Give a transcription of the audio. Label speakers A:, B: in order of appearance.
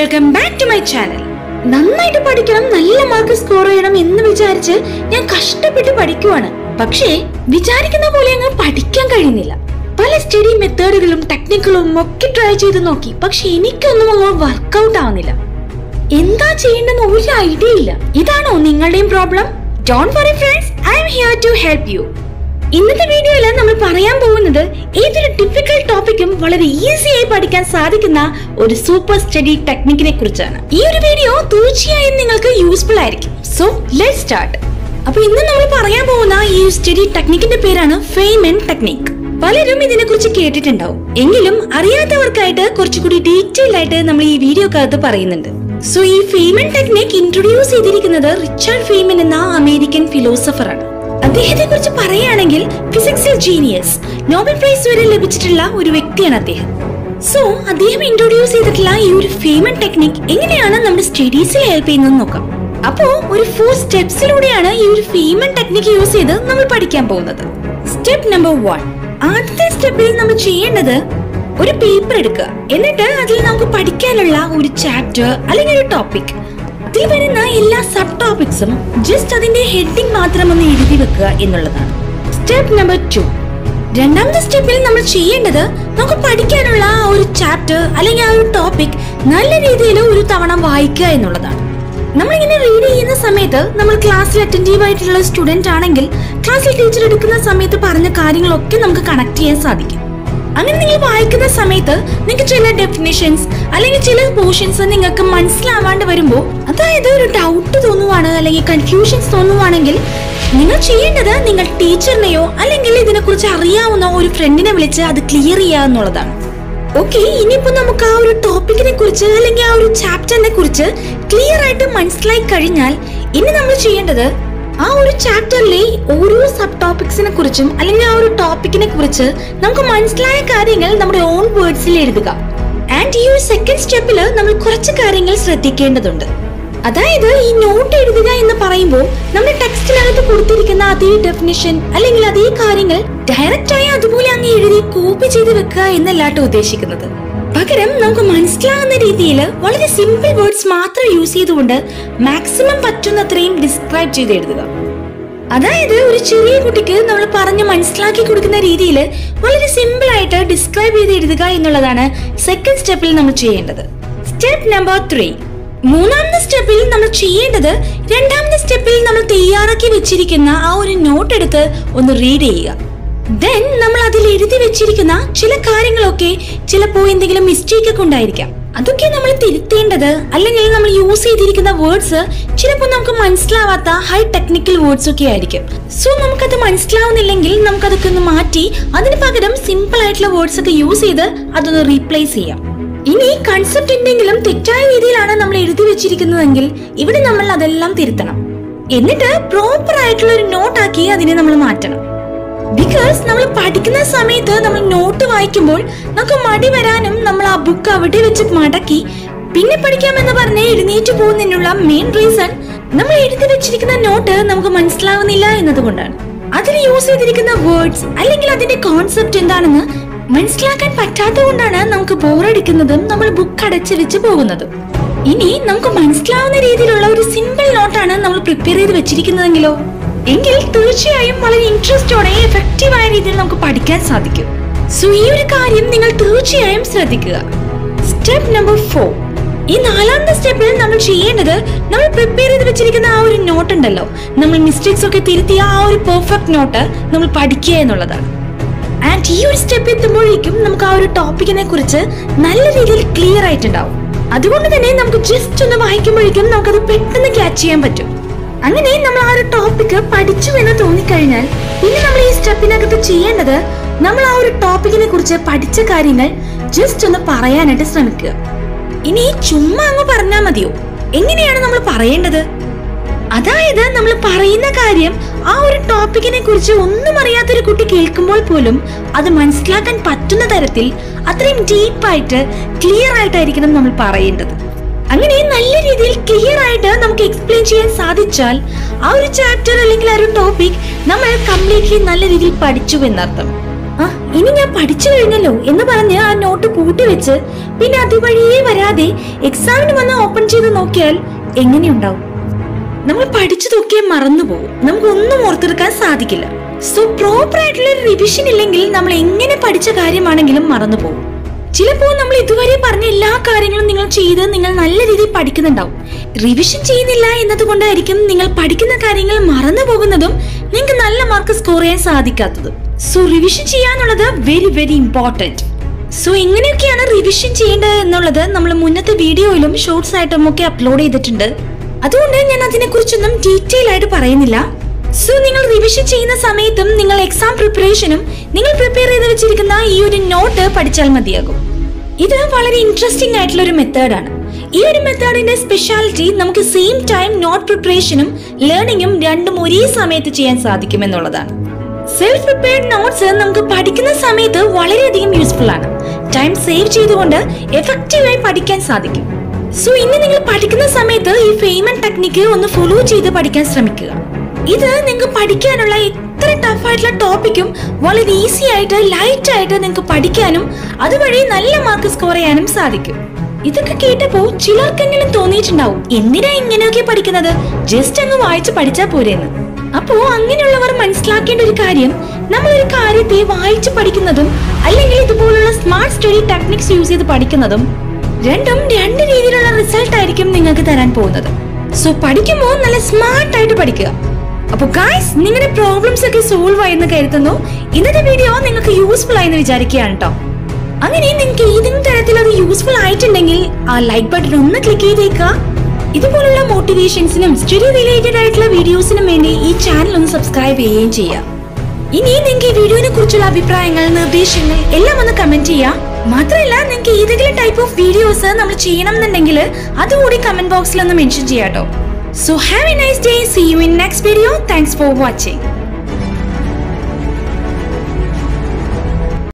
A: welcome back to my channel നന്നായിട്ട് പഠിക്കണം നല്ല മാർക്ക് സ്കോർ ചെയ്യണം എന്ന് വിചാരിച്ച് ഞാൻ കഷ്ടപ്പെട്ട് പഠിക്കുവാണ് പക്ഷേ വിചാരിക്കുന്ന പോലെ അങ്ങ് പഠിക്കാൻ കഴിയുന്നില്ല പല സ്റ്റഡി മെത്തേഡുകളും ടെക്നിക്കുകളും ഒക്കെ ട്രൈ ചെയ്ത് നോക്കി പക്ഷെ എനിക്കൊന്നും അങ്ങ് വർക്കൗട്ട് ആവുന്നില്ല എന്താ ചെയ്യേണ്ടെന്ന് ഒരു ഐഡിയ ഇല്ല ഇതാണോ നിങ്ങളുടെയും problem don't worry friends I'm here to help you ഇന്നത്തെ വീഡിയോയിൽ നമ്മൾ പറയാൻ പോകുന്നത് ഏതൊരു ഡിഫിക്കൽട്ട് ടോപ്പിക്കും വളരെ ഈസി ആയി പഠിക്കാൻ സാധിക്കുന്ന ഒരു സൂപ്പർ സ്റ്റഡി ടെക്നിക്കിനെ കുറിച്ചാണ് ഈ ഒരു വീഡിയോ തീർച്ചയായും നിങ്ങൾക്ക് യൂസ്ഫുൾ ആയിരിക്കും സോ ലെറ്റ് സ്റ്റാർട്ട് അപ്പൊ ഇന്ന് നമ്മൾ പറയാൻ പോകുന്ന ഈ സ്റ്റഡി ടെക്നിക്കിന്റെ പേരാണ് ഫെയ്മൻ ടെക്നിക് പലരും ഇതിനെ കുറിച്ച് കേട്ടിട്ടുണ്ടാവും എങ്കിലും അറിയാത്തവർക്കായിട്ട് കുറച്ചുകൂടി ഡീറ്റെയിൽ ആയിട്ട് നമ്മൾ ഈ വീഡിയോക്കകത്ത് പറയുന്നുണ്ട് സോ ഈ ഫെയ്മൻ ടെക്നിക് ഇൻട്രൊഡ്യൂസ് ചെയ്തിരിക്കുന്നത് റിച്ചാർഡ് ഫെയ്മൻ എന്ന അമേരിക്കൻ ഫിലോസഫർ ആണ് അദ്ദേഹത്തെ കുറിച്ച് പറയുകയാണെങ്കിൽ ഫിസിക്സിൽ ജീനിയസ് നോബൽ പ്രൈസ് വരെ ലഭിച്ചിട്ടുള്ള ഒരു വ്യക്തിയാണ് അദ്ദേഹം സോ അദ്ദേഹം ഇൻട്രൊഡ്യൂസ് ചെയ്തിട്ടുള്ള ഈ ഒരു ഫേമൻ ടെക്നിക് എങ്ങനെയാണ് നമ്മുടെ സ്റ്റഡീസിൽ ഹെൽപ്പ് ചെയ്യുന്നത് നോക്കാം അപ്പോ ഒരു ഫോർ സ്റ്റെപ്സിലൂടെയാണ് ഈ ഒരു ഫേമൻ ടെക്നിക് യൂസ് ചെയ്ത് നമ്മൾ പഠിക്കാൻ പോകുന്നത് സ്റ്റെപ്പ് നമ്പർ വൺ ആദ്യത്തെ സ്റ്റെപ്പിൽ നമ്മൾ ചെയ്യേണ്ടത് ഒരു പേപ്പർ എടുക്കുക എന്നിട്ട് അതിൽ നമുക്ക് പഠിക്കാനുള്ള ഒരു ചാപ്റ്റർ അല്ലെങ്കിൽ ഒരു ടോപ്പിക് അതിൽ വരുന്ന എല്ലാ സബ് ടോപ്പിക്സും ജസ്റ്റ് അതിന്റെ ഹെഡിങ് മാത്രം ഒന്ന് എഴുതി വെക്കുക എന്നുള്ളതാണ് സ്റ്റെപ്പ് നമ്പർ ടു രണ്ടാമത്തെ സ്റ്റെപ്പിൽ നമ്മൾ ചെയ്യേണ്ടത് നമുക്ക് പഠിക്കാനുള്ള ആ ഒരു ചാപ്റ്റർ അല്ലെങ്കിൽ ആ ഒരു ടോപ്പിക് നല്ല രീതിയിൽ ഒരു തവണ വായിക്കുക എന്നുള്ളതാണ് നമ്മളിങ്ങനെ റീഡ് ചെയ്യുന്ന സമയത്ത് നമ്മൾ ക്ലാസ്സിൽ അറ്റൻറ്റീവ് ആയിട്ടുള്ള സ്റ്റുഡന്റ് ആണെങ്കിൽ ക്ലാസ്സിൽ ടീച്ചർ എടുക്കുന്ന സമയത്ത് പറഞ്ഞ കാര്യങ്ങളൊക്കെ നമുക്ക് കണക്ട് ചെയ്യാൻ സാധിക്കും അങ്ങനെ നിങ്ങൾ വായിക്കുന്ന സമയത്ത് നിങ്ങൾക്ക് ചില ഡെഫിനിഷൻസ് അല്ലെങ്കിൽ ചില പോർഷൻസ് നിങ്ങൾക്ക് മനസ്സിലാവാണ്ട് വരുമ്പോൾ അതായത് ഒരു ഡൗട്ട് തോന്നുവാണ് അല്ലെങ്കിൽ കൺഫ്യൂഷൻസ് തോന്നുവാണെങ്കിൽ നിങ്ങൾ ചെയ്യേണ്ടത് നിങ്ങൾ ടീച്ചറിനെയോ അല്ലെങ്കിൽ ഇതിനെക്കുറിച്ച് അറിയാവുന്ന ഒരു ഫ്രണ്ടിനെ വിളിച്ച് അത് ക്ലിയർ ചെയ്യുക എന്നുള്ളതാണ് ഓക്കെ ഇനിയിപ്പോ നമുക്ക് ആ ഒരു ടോപ്പിക്കിനെ കുറിച്ച് അല്ലെങ്കിൽ ആ ഒരു ചാപ്റ്ററിനെ കുറിച്ച് ക്ലിയർ ആയിട്ട് മനസ്സിലായി കഴിഞ്ഞാൽ ഇനി നമ്മൾ ചെയ്യേണ്ടത് ആ ഒരു ചാപ്റ്ററിലെ ഓരോ സബ് ടോപ്പിക്സിനെ കുറിച്ചും അല്ലെങ്കിൽ ആ ഒരു ടോപ്പിക്കിനെ കുറിച്ച് നമുക്ക് മനസ്സിലായ കാര്യങ്ങൾ നമ്മുടെ ഓൺ വേർഡ്സിൽ എഴുതുക ആൻഡ് ഈ ഒരു സെക്കൻഡ് സ്റ്റെപ്പിൽ നമ്മൾ കുറച്ച് കാര്യങ്ങൾ ശ്രദ്ധിക്കേണ്ടതുണ്ട് അതായത് ഈ നോട്ട് എഴുതുക എന്ന് പറയുമ്പോൾ നമ്മുടെ ടെക്സ്റ്റിനകത്ത് കൊടുത്തിരിക്കുന്ന അതേ ഡെഫിനിഷൻ അല്ലെങ്കിൽ അതേ കാര്യങ്ങൾ ഡയറക്റ്റ് ആയി അതുപോലെ അങ്ങ് എഴുതി കോപ്പി ചെയ്ത് വെക്കുക എന്നല്ലാട്ടോ ഉദ്ദേശിക്കുന്നത് പകരം നമുക്ക് മനസ്സിലാകുന്ന രീതിയിൽ വളരെ സിമ്പിൾ വേർഡ്സ് മാത്രം യൂസ് ചെയ്തുകൊണ്ട് മാക്സിമം പറ്റുന്നത്രയും ഡിസ്ക്രൈബ് ചെയ്ത് എഴുതുക അതായത് ഒരു ചെറിയ കുട്ടിക്ക് നമ്മൾ പറഞ്ഞ് മനസ്സിലാക്കി കൊടുക്കുന്ന രീതിയിൽ വളരെ സിമ്പിൾ ആയിട്ട് ഡിസ്ക്രൈബ് ചെയ്ത് എഴുതുക എന്നുള്ളതാണ് സെക്കൻഡ് സ്റ്റെപ്പിൽ നമ്മൾ ചെയ്യേണ്ടത് സ്റ്റെപ്പ് നമ്പർ ത്രീ മൂന്നാമത്തെ സ്റ്റെപ്പിൽ നമ്മൾ ചെയ്യേണ്ടത് രണ്ടാമത്തെ സ്റ്റെപ്പിൽ നമ്മൾ തയ്യാറാക്കി വെച്ചിരിക്കുന്ന ആ ഒരു നോട്ട് എടുത്ത് ഒന്ന് റീഡ് ചെയ്യുക ദെൻ നമ്മൾ അതിൽ എഴുതി വെച്ചിരിക്കുന്ന ചില കാര്യങ്ങളൊക്കെ ചിലപ്പോൾ എന്തെങ്കിലും മിസ്റ്റേക്ക് ഒക്കെ ഉണ്ടായിരിക്കാം അതൊക്കെ നമ്മൾ തിരുത്തേണ്ടത് അല്ലെങ്കിൽ നമ്മൾ യൂസ് ചെയ്തിരിക്കുന്ന വേർഡ്സ് ചിലപ്പോൾ നമുക്ക് മനസ്സിലാവാത്ത ഹൈ ടെക്നിക്കൽ വേർഡ്സ് ഒക്കെ ആയിരിക്കും സോ നമുക്കത് മനസ്സിലാവുന്നില്ലെങ്കിൽ നമുക്കതൊക്കെ ഒന്ന് മാറ്റി അതിന് പകരം സിമ്പിൾ ആയിട്ടുള്ള വേർഡ്സ് ഒക്കെ യൂസ് ചെയ്ത് അതൊന്ന് റീപ്ലേസ് ചെയ്യാം ഇനി കൺസെപ്റ്റ് എന്തെങ്കിലും തെറ്റായ രീതിയിലാണ് നമ്മൾ എഴുതി വെച്ചിരിക്കുന്നതെങ്കിൽ ഇവിടെ നമ്മൾ അതെല്ലാം തിരുത്തണം എന്നിട്ട് പ്രോപ്പർ ആയിട്ടുള്ള ഒരു നോട്ടാക്കി അതിനെ നമ്മൾ മാറ്റണം ബിക്കോസ് നമ്മൾ പഠിക്കുന്ന സമയത്ത് നമ്മൾ നോട്ട് വായിക്കുമ്പോൾ നമുക്ക് മടി വരാനും നമ്മൾ ആ ബുക്ക് അവിടെ വെച്ച് മടക്കി പിന്നെ പഠിക്കാമെന്ന് പറഞ്ഞ് എഴുന്നേറ്റ് പോകുന്നതിനുള്ള മെയിൻ റീസൺ നമ്മൾ എഴുതി വെച്ചിരിക്കുന്ന നോട്ട് നമുക്ക് മനസ്സിലാവുന്നില്ല എന്നതുകൊണ്ടാണ് അതിൽ യൂസ് ചെയ്തിരിക്കുന്ന വേർഡ്സ് അല്ലെങ്കിൽ അതിന്റെ കോൺസെപ്റ്റ് എന്താണെന്ന് മനസ്സിലാക്കാൻ പറ്റാത്തതുകൊണ്ടാണ് നമുക്ക് ബോറടിക്കുന്നതും നമ്മൾ ബുക്ക് അടച്ചു വെച്ച് പോകുന്നതും ഇനി നമുക്ക് മനസ്സിലാവുന്ന രീതിയിലുള്ള ഒരു സിമ്പിൾ നോട്ടാണ് നമ്മൾ പ്രിപ്പയർ ചെയ്ത് വെച്ചിരിക്കുന്നതെങ്കിലോ എങ്കിൽ തീർച്ചയായും വളരെ ഇൻട്രസ്റ്റോടെ എഫക്റ്റീവായ രീതിയിൽ നമുക്ക് പഠിക്കാൻ സാധിക്കും സോ ഈ ഒരു കാര്യം നിങ്ങൾ തീർച്ചയായും ശ്രദ്ധിക്കുക സ്റ്റെപ്പ് നമ്പർ ഫോർ ഈ നാലാമത്തെ സ്റ്റെപ്പിൽ നമ്മൾ ചെയ്യേണ്ടത് നമ്മൾ പ്രിപ്പയർ ചെയ്ത് വെച്ചിരിക്കുന്ന ആ ഒരു നോട്ട് ഉണ്ടല്ലോ നമ്മൾ മിസ്റ്റേക്സ് ഒക്കെ തിരുത്തിയ ആ ഒരു പെർഫെക്റ്റ് നോട്ട് നമ്മൾ പഠിക്കുക എന്നുള്ളതാണ് ആൻഡ് ഈ ഒരു സ്റ്റെപ്പ് എത്തുമ്പോഴേക്കും നമുക്ക് ആ ഒരു ടോപ്പിക്കിനെ കുറിച്ച് നല്ല രീതിയിൽ ക്ലിയർ ആയിട്ടുണ്ടാവും അതുകൊണ്ട് തന്നെ നമുക്ക് ജസ്റ്റ് ഒന്ന് വായിക്കുമ്പോഴേക്കും നമുക്കത് പെട്ടെന്ന് ക്യാച്ച് ചെയ്യാൻ പറ്റും അങ്ങനെ നമ്മൾ ആ ഒരു ടോപ്പിക്ക് പഠിച്ചു എന്ന് തോന്നിക്കഴിഞ്ഞാൽ പിന്നെ നമ്മൾ ഈ സ്റ്റെപ്പിനകത്ത് ചെയ്യേണ്ടത് നമ്മൾ ആ ഒരു ടോപ്പിക്കിനെ കുറിച്ച് പഠിച്ച കാര്യങ്ങൾ ജസ്റ്റ് ഒന്ന് പറയാനായിട്ട് ശ്രമിക്കുക ഇനി ചുമ്മാ അങ്ങ് പറഞ്ഞാൽ മതിയോ എങ്ങനെയാണ് നമ്മൾ പറയേണ്ടത് അതായത് നമ്മൾ പറയുന്ന കാര്യം ആ ഒരു ടോപ്പിക്കിനെ കുറിച്ച് ഒന്നും അറിയാത്തൊരു കുട്ടി കേൾക്കുമ്പോൾ പോലും അത് മനസ്സിലാക്കാൻ പറ്റുന്ന തരത്തിൽ അത്രയും ഡീപ്പായിട്ട് ക്ലിയർ ആയിട്ടായിരിക്കണം നമ്മൾ പറയേണ്ടത് അങ്ങനെ നല്ല രീതിയിൽ ക്ലിയർ ആയിട്ട് നമുക്ക് എക്സ്പ്ലെയിൻ ചെയ്യാൻ സാധിച്ചാൽ ആ ഒരു ചാപ്റ്റർ അല്ലെങ്കിൽ ആ ഒരു ടോപ്പിക് നമ്മൾ കംപ്ലീറ്റ്ലി നല്ല രീതിയിൽ പഠിച്ചു എന്നർത്ഥം ആ ഇനി ഞാൻ പഠിച്ചു കഴിഞ്ഞല്ലോ എന്ന് പറഞ്ഞ് ആ നോട്ട് പൂട്ടി വെച്ച് പിന്നെ അതുവഴിയേ വരാതെ എക്സാമിന് വന്ന് ഓപ്പൺ ചെയ്ത് നോക്കിയാൽ എങ്ങനെയുണ്ടാവും നമ്മൾ പഠിച്ചതൊക്കെ മറന്നു പോകും നമുക്ക് ഒന്നും ഓർത്തെടുക്കാൻ സാധിക്കില്ല സോ പ്രോപ്പർ ആയിട്ടുള്ള ഒരു റിവിഷൻ ഇല്ലെങ്കിൽ നമ്മൾ എങ്ങനെ പഠിച്ച കാര്യമാണെങ്കിലും മറന്നു പോകും ചിലപ്പോൾ നമ്മൾ ഇതുവരെ പറഞ്ഞ എല്ലാ കാര്യങ്ങളും നിങ്ങൾ ചെയ്ത് നിങ്ങൾ നല്ല രീതിയിൽ പഠിക്കുന്നുണ്ടാവും റിവിഷൻ ചെയ്യുന്നില്ല എന്നതുകൊണ്ടായിരിക്കും നിങ്ങൾ പഠിക്കുന്ന കാര്യങ്ങൾ മറന്നു പോകുന്നതും നിങ്ങൾക്ക് നല്ല മാർക്ക് സ്കോർ ചെയ്യാൻ സാധിക്കാത്തതും സോ റിവിഷൻ ചെയ്യാന്നുള്ളത് വെരി വെരി ഇമ്പോർട്ടന്റ് സോ എങ്ങനെയൊക്കെയാണ് റിവിഷൻ ചെയ്യേണ്ടത് എന്നുള്ളത് നമ്മൾ മുന്നത്തെ വീഡിയോയിലും ഷോർട്സ് ആയിട്ടും ഒക്കെ അപ്ലോഡ് ചെയ്തിട്ടുണ്ട് അതുകൊണ്ട് ഞാൻ അതിനെ കുറിച്ചൊന്നും ഡീറ്റെയിൽ ആയിട്ട് പറയുന്നില്ല സോ നിങ്ങൾ റിവിഷൻ ചെയ്യുന്ന സമയത്തും നിങ്ങൾ എക്സാം പ്രിപ്പറേഷനും നിങ്ങൾ പ്രിപ്പയർ ചെയ്ത് വെച്ചിരിക്കുന്ന ഈ ഒരു നോട്ട് പഠിച്ചാൽ മതിയാകും ഇത് വളരെ ഇൻട്രസ്റ്റിംഗ് ആയിട്ടുള്ള ഒരു മെത്തേഡാണ് ഈ ഒരു മെത്തേഡിന്റെ സ്പെഷ്യാലിറ്റി നമുക്ക് സെയിം ടൈം നോട്ട് പ്രിപ്പറേഷനും ലേണിംഗും രണ്ടും ഒരേ സമയത്ത് ചെയ്യാൻ സാധിക്കും എന്നുള്ളതാണ് സെൽഫ് പ്രിപ്പയർഡ് നോട്ട്സ് നമുക്ക് പഠിക്കുന്ന സമയത്ത് വളരെയധികം യൂസ്ഫുൾ ആണ് ടൈം സേവ് ചെയ്തുകൊണ്ട് എഫക്റ്റീവായി പഠിക്കാൻ സാധിക്കും സോ ഇനി നിങ്ങൾ പഠിക്കുന്ന സമയത്ത് ഈ ഫെയ്മൻ ടെക്നിക്ക് ഒന്ന് ഫോളോ ചെയ്ത് പഠിക്കാൻ ശ്രമിക്കുക ഇത് നിങ്ങൾക്ക് പഠിക്കാനുള്ള എത്ര ടഫ് ആയിട്ടുള്ള ടോപ്പിക്കും വളരെ ഈസി ആയിട്ട് ലൈറ്റ് ആയിട്ട് നിങ്ങൾക്ക് പഠിക്കാനും അതുവഴി നല്ല മാർക്ക് സ്കോർ ചെയ്യാനും സാധിക്കും ഇതൊക്കെ കേട്ടപ്പോ ചിലർക്കെങ്കിലും തോന്നിയിട്ടുണ്ടാവും എന്തിനാ ഇങ്ങനെയൊക്കെ പഠിക്കുന്നത് ജസ്റ്റ് അങ്ങ് വായിച്ച് പഠിച്ചാ പോരെന്ന് അപ്പോ അങ്ങനെയുള്ളവർ മനസ്സിലാക്കേണ്ട ഒരു കാര്യം നമ്മൾ ഒരു കാര്യത്തെ വായിച്ച് പഠിക്കുന്നതും അല്ലെങ്കിൽ ഇതുപോലുള്ള സ്മാർട്ട് സ്റ്റഡി ടെക്നിക്സ് യൂസ് ചെയ്ത് പഠിക്കുന്നതും രണ്ടും രണ്ട് രീതിയിലുള്ള റിസൾട്ട് ആയിരിക്കും നിങ്ങൾക്ക് തരാൻ പോകുന്നത് സോ പഠിക്കുമ്പോൾ നല്ല സ്മാർട്ട് ആയിട്ട് പഠിക്കുക അപ്പൊ ഗായ്സ് നിങ്ങളുടെ പ്രോബ്ലംസ് ഒക്കെ സോൾവ് ആയെന്ന് കരുതുന്നു ഇന്നത്തെ വീഡിയോ നിങ്ങൾക്ക് യൂസ്ഫുൾ ആയെന്ന് വിചാരിക്കുകയാണ് കേട്ടോ അങ്ങനെ നിങ്ങൾക്ക് ഏതെങ്കിലും തരത്തിൽ അത് യൂസ്ഫുൾ ആയിട്ടുണ്ടെങ്കിൽ ആ ലൈക്ക് ബട്ടൺ ഒന്ന് ക്ലിക്ക് ചെയ്തേക്കുക ഇതുപോലുള്ള മോട്ടിവേഷൻസിനും സ്റ്റഡി റിലേറ്റഡ് ആയിട്ടുള്ള വീഡിയോസിനും വേണ്ടി ഈ ചാനൽ ഒന്ന് സബ്സ്ക്രൈബ് ചെയ്യുകയും ചെയ്യാം ഇനി നിങ്ങൾക്ക് ഈ വീഡിയോനെ കുറിച്ചുള്ള അഭിപ്രായങ്ങൾ നിർദ്ദേശങ്ങൾ എല്ലാം ഒന്ന് കമന്റ് ചെയ്യാം മാത്രമല്ല നിങ്ങൾക്ക് ഏതെങ്കിലും ടൈപ്പ് ഓഫ് വീഡിയോസ് നമ്മൾ ചെയ്യണം എന്നുണ്ടെങ്കിൽ അതുകൂടി കമന്റ് ബോക്സിൽ ഒന്ന് മെൻഷൻ ചെയ്യാം കേട്ടോ so have a nice day see you in next video thanks for watching